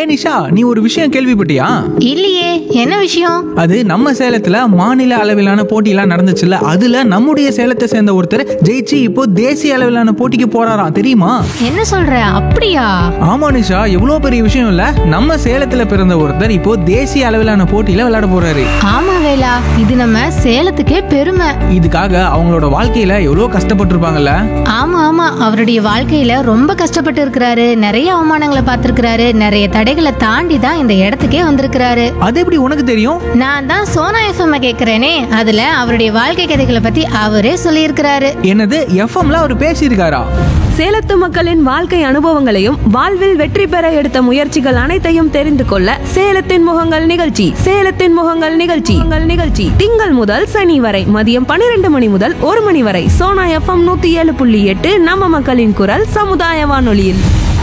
நிஷா நீ ஒரு விஷயம் கேள்விப்பட்டியா இல்லையே என்ன விஷயம் அது நம்ம சேலத்துல மாநில அளவிலான போட்டியெல்லாம் நடந்துச்சுல்ல அதுல நம்முடைய சேலத்தை சேர்ந்த ஒருத்தர் ஜெயிச்சு இப்போ தேசிய அளவிலான போட்டிக்கு போறாராம் தெரியுமா என்ன சொல்ற அப்படியா ஆமா நிஷா எவ்வளவு பெரிய விஷயம் இல்ல நம்ம சேலத்துல பிறந்த ஒருத்தர் இப்போ தேசிய அளவிலான போட்டியில விளையாட போறாரு ஆமா வேலா இது நம்ம சேலத்துக்கே பெருமை இதுக்காக அவங்களோட வாழ்க்கையில எவ்வளவு கஷ்டப்பட்டிருப்பாங்கல்ல ஆமா ஆமா அவருடைய வாழ்க்கையில ரொம்ப கஷ்டப்பட்டு இருக்கிறாரு நிறைய அவமானங்களை பார்த்திருக்கிறாரு நிறைய தடைகளை தாண்டி தான் இந்த இடத்துக்கே வந்திருக்கிறாரு அது எப்படி உனக்கு தெரியும் நான் தான் சோனா எஃப்எம் கேக்குறேனே அதுல அவருடைய வாழ்க்கை கதைகளை பத்தி அவரே சொல்லியிருக்கிறாரு என்னது எஃப்எம்ல அவர் பேசியிருக்காரா சேலத்து மக்களின் வாழ்க்கை அனுபவங்களையும் வாழ்வில் வெற்றி பெற எடுத்த முயற்சிகள் அனைத்தையும் தெரிந்து கொள்ள சேலத்தின் முகங்கள் நிகழ்ச்சி சேலத்தின் முகங்கள் நிகழ்ச்சி உங்கள் நிகழ்ச்சி திங்கள் முதல் சனி வரை மதியம் பன்னிரண்டு மணி முதல் ஒரு மணி வரை சோனா எஃப்எம் நூத்தி ஏழு புள்ளி எட்டு நம்ம மக்களின் குரல் சமுதாய வானொலியில்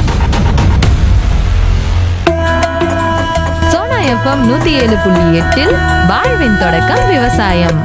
சோனா எஃப்எம் நூத்தி ஏழு புள்ளி எட்டில் வாழ்வின் தொடக்கம் விவசாயம்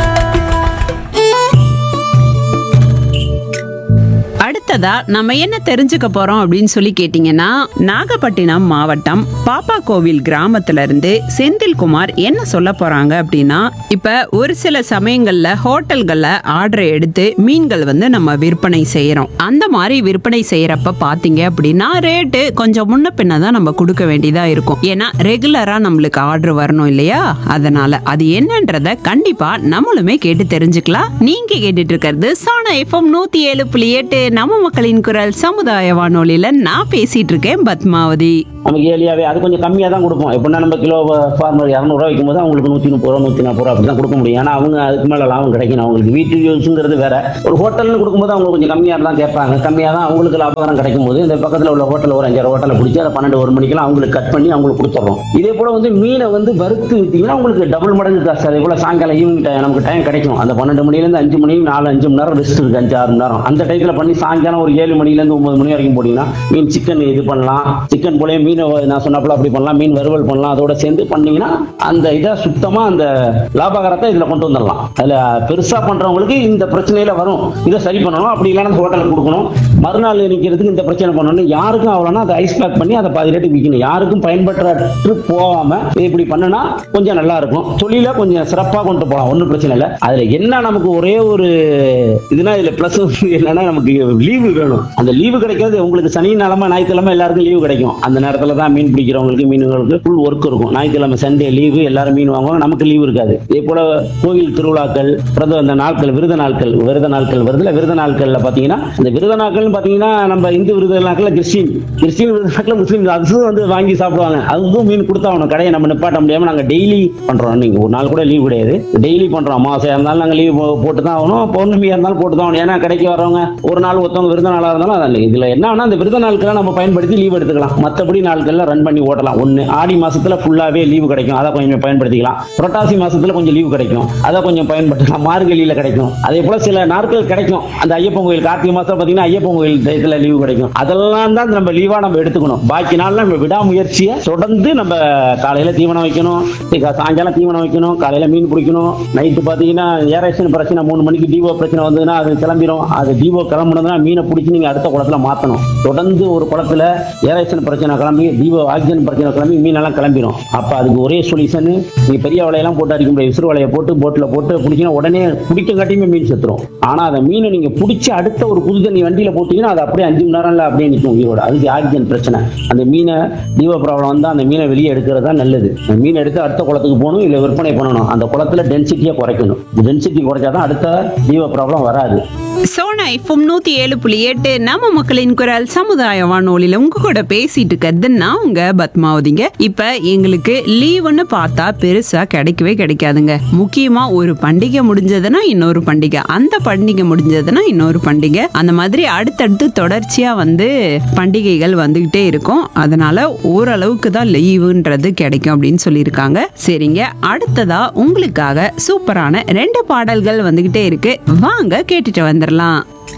அடுத்ததா நம்ம என்ன தெரிஞ்சுக்க போறோம் அப்படின்னு சொல்லி கேட்டீங்கன்னா நாகப்பட்டினம் மாவட்டம் பாப்பா கோவில் கிராமத்துல இருந்து செந்தில்குமார் என்ன சொல்ல போறாங்க அப்படின்னா இப்ப ஒரு சில சமயங்கள்ல ஹோட்டல்கள்ல ஆர்டர் எடுத்து மீன்கள் வந்து நம்ம விற்பனை செய்யறோம் அந்த மாதிரி விற்பனை செய்யறப்ப பாத்தீங்க அப்படின்னா ரேட்டு கொஞ்சம் முன்ன பின்ன தான் நம்ம கொடுக்க வேண்டியதா இருக்கும் ஏன்னா ரெகுலரா நம்மளுக்கு ஆர்டர் வரணும் இல்லையா அதனால அது என்னன்றத கண்டிப்பா நம்மளுமே கேட்டு தெரிஞ்சுக்கலாம் நீங்க கேட்டுட்டு இருக்கிறது சோனா எஃப்எம் நூத்தி ஏழு புள்ளி எட்டு நம்ம மக்களின் குரல் சமுதாய வானொலியில நான் பேசிட்டு இருக்கேன் பத்மாவதி நமக்கு ஏலியாவே அது கொஞ்சம் கம்மியாக தான் கொடுப்போம் எப்படின்னா நம்ம கிலோ ஃபார்மர் இரநூறுவா விற்கும்போது அவங்களுக்கு நூற்றி முப்பது ரூபா நூற்றி நாற்பது ரூபா அப்படி தான் கொடுக்க முடியும் ஏன்னா அவங்க அதுக்கு மேலே லாபம் கிடைக்கணும் அவங்களுக்கு வீட்டு யூஸுங்கிறது வேற ஒரு ஹோட்டல்னு கொடுக்கும்போது அவங்க கொஞ்சம் கம்மியாக தான் கேட்பாங்க கம்மியாக தான் அவங்களுக்கு லாபகரம் கிடைக்கும் போது இந்த பக்கத்தில் உள்ள ஹோட்டல் ஒரு அஞ்சாறு ஹோட்டலை பிடிச்சி அதை பன்னெண்டு ஒரு மணிக்கெல்லாம் அவங்களுக்கு கட் பண்ணி அவங்களுக்கு கொடுத்துட்றோம் இதே போல் வந்து மீனை வந்து வறுத்து விற்றீங்கன்னா உங்களுக்கு டபுள் மடங்கு காசு அதே போல் சாயங்காலம் ஈவினிங் டைம் நமக்கு டைம் கிடைக்கும் அந்த பன்னெண்டு மணிலேருந்து அஞ்சு மணி நாலு அஞ்சு மணி நேரம் ரெஸ்ட் இருக்குது அஞ்சு ஆறு மணி நேரம் அந்த டயத்தில் பண்ணி சாயங்காலம் ஒரு ஏழு மணிலேருந்து ஒன்பது மணி வரைக்கும் போனீங்கன்னா மீன் சிக்கன் இது பண்ணலாம் சிக்கன் போலயே மீனை நான் சொன்னப்பல அப்படி பண்ணலாம் மீன் வறுவல் பண்ணலாம் அதோட சேர்ந்து பண்ணீங்கன்னா அந்த இதை சுத்தமா அந்த லாபகரத்தை இதுல கொண்டு வந்துடலாம் அதுல பெருசா பண்றவங்களுக்கு இந்த பிரச்சனையில வரும் இதை சரி பண்ணணும் அப்படி இல்லைன்னா அந்த ஹோட்டலுக்கு கொடுக்கணும் மறுநாள் நிற்கிறதுக்கு இந்த பிரச்சனை பண்ணணும் யாருக்கும் அவ்வளோனா அதை ஐஸ் பேக் பண்ணி அதை பாதி ரேட்டுக்கு விற்கணும் யாருக்கும் பயன்படுற போகாம இது இப்படி பண்ணுனா கொஞ்சம் நல்லா இருக்கும் தொழில கொஞ்சம் சிறப்பா கொண்டு போகலாம் ஒன்றும் பிரச்சனை இல்லை அதுல என்ன நமக்கு ஒரே ஒரு இதுனா இதுல பிளஸ் என்னன்னா நமக்கு லீவு வேணும் அந்த லீவு கிடைக்கிறது உங்களுக்கு சனி நிலமை ஞாயிற்றுக்கிழமை எல்லாருக்கும் லீவு கிடைக்கும் அந்த நேரத்துல தான் மீன் பிடிக்கிறவங்களுக்கு மீன்களுக்கு ஃபுல் ஒர்க் இருக்கும் ஞாயிற்றுக்கிழமை சண்டே லீவு எல்லாரும் மீன் வாங்குவாங்க நமக்கு லீவு இருக்காது இதே போல கோயில் திருவிழாக்கள் பிறந்த அந்த நாட்கள் விருத நாட்கள் விரத நாட்கள் வருதுல விருத நாட்கள்ல பாத்தீங்கன்னா இந்த விருத நாட்கள்னு பாத்தீங்கன்னா நம்ம இந்து விருத நாட்கள்ல கிறிஸ்டின் கிறிஸ்டின் விருத நாட்கள் முஸ்லீம் அதுவும் வந்து வாங்கி சாப்பிடுவாங்க அதுவும் மீன் கொடுத்தாகணும் கடையை நம்ம நிப்பாட்ட முடியாம நாங்க டெய்லி பண்றோம் நீங்க ஒரு நாள் கூட லீவ் கிடையாது டெய்லி பண்றோம் அமாவாசையா இருந்தாலும் நாங்க லீவ் போட்டு தான் ஆகணும் பௌர்ணமியா இருந்தாலும் போட்டு தான் ஆகணும் ஏன்னா கடைக்கு வரவங்க ஒரு நாள் ஒருத்தவங்க விருத நாளா இருந்தாலும் அதான் இதுல என்ன அந்த விருத நாட்களை நம்ம பயன்படுத்தி லீவ் எடுத்துக்கலாம் மற்றபடி நாட்கள்ல ரன் பண்ணி ஓட்டலாம் ஒண்ணு ஆடி மாசத்துல ஃபுல்லாவே லீவு கிடைக்கும் அதை கொஞ்சம் பயன்படுத்திக்கலாம் புரட்டாசி மாசத்துல கொஞ்சம் லீவு கிடைக்கும் அதை கொஞ்சம் பயன்படுத்தலாம் மார்கழியில கிடைக்கும் அதே போல சில நாட்கள் கிடைக்கும் அந்த ஐயப்பன் கோயில் கார்த்திகை மாசம் பாத்தீங்கன்னா ஐயப்பன் கோயில் டயத்துல லீவு கிடைக்கும் அதெல்லாம் தான் நம்ம லீவா நம்ம எடுத்துக்கணும் பாக்கி நாள்ல நம்ம விடாமுயற்சியை தொடர்ந்து நம்ம காலையில தீவனம் வைக்கணும் சரி, சாயங்காலம் தீவனம் வைக்கணும் காலையில மீன் பிடிக்கணும் நைட்டு பாத்தீங்கன்னா ஏரேஷன் பிரச்சனை மூணு மணிக்கு டிவோ பிரச்சனை வந்ததுன்னா அது கிளம்பிடும் அது டிவோ கிளம்புனதுன்னா மீனை பிடிச்சி நீங்க அடுத்த குளத்துல மாத்தணும் தொடர்ந்து ஒரு குளத்துல ஏரேஷன் பிரச்சனை கிளம்பி டிவோ ஆக்சிஜன் பிரச்சனை கிளம்பி மீனெல்லாம் கிளம்பிடும் அப்ப அதுக்கு ஒரே சொல்யூஷன் நீங்க பெரிய வலையெல்லாம் போட்டு அடிக்க முடியாது விசிறு வலையை போட்டு போட்ல போட்டு பிடிச்சினா உடனே பிடிக்க காட்டியுமே மீன் செத்துரும் ஆனா அந்த மீனை நீங்க பிடிச்சி அடுத்த ஒரு புது தண்ணி வண்டியில போட்டீங்கன்னா அது அப்படியே அஞ்சு மணி நேரம்ல அப்படியே நிற்கும் உயிரோட அதுக்கு ஆக்சிஜன் பிரச்சனை அந்த மீனை டிவோ ப்ராப்ளம் வந்தா அந்த மீனை வெளியே எடுக்கிறது தான் நல்லது அந்த மீனை எடுத்து அடுத்த குளத்துக்கு போகணும் இல்லை விற்பனை பண்ணணும் அந்த குளத்துல டென்சிட்டியை குறைக்கணும் டென்சிட்டி குறைச்சாதான் அடுத்த டிவோ ப்ராப்ளம் வராது சோனா எஃப்எம் நூத்தி ஏழு புள்ளி எட்டு நம்ம மக்களின் குரல் சமுதாய வானொலியில உங்க கூட பேசிட்டு இருக்கிறது நான் உங்க பத்மாவதிங்க இப்ப எங்களுக்கு லீவுன்னு பார்த்தா பெருசா கிடைக்கவே கிடைக்காதுங்க முக்கியமா ஒரு பண்டிகை முடிஞ்சதுன்னா இன்னொரு பண்டிகை அந்த பண்டிகை முடிஞ்சதுன்னா இன்னொரு பண்டிகை அந்த மாதிரி அடுத்தடுத்து தொடர்ச்சியா வந்து பண்டிகைகள் வந்துகிட்டே இருக்கும் அதனால ஓரளவுக்கு தான் லீவுன்றது கிடைக்கும் அப்படின்னு சொல்லியிருக்காங்க சரிங்க அடுத்ததா உங்களுக்காக சூப்பரான ரெண்டு பாடல்கள் வந்துகிட்டே இருக்கு வாங்க கேட்டுட்டு வந்துடலாம்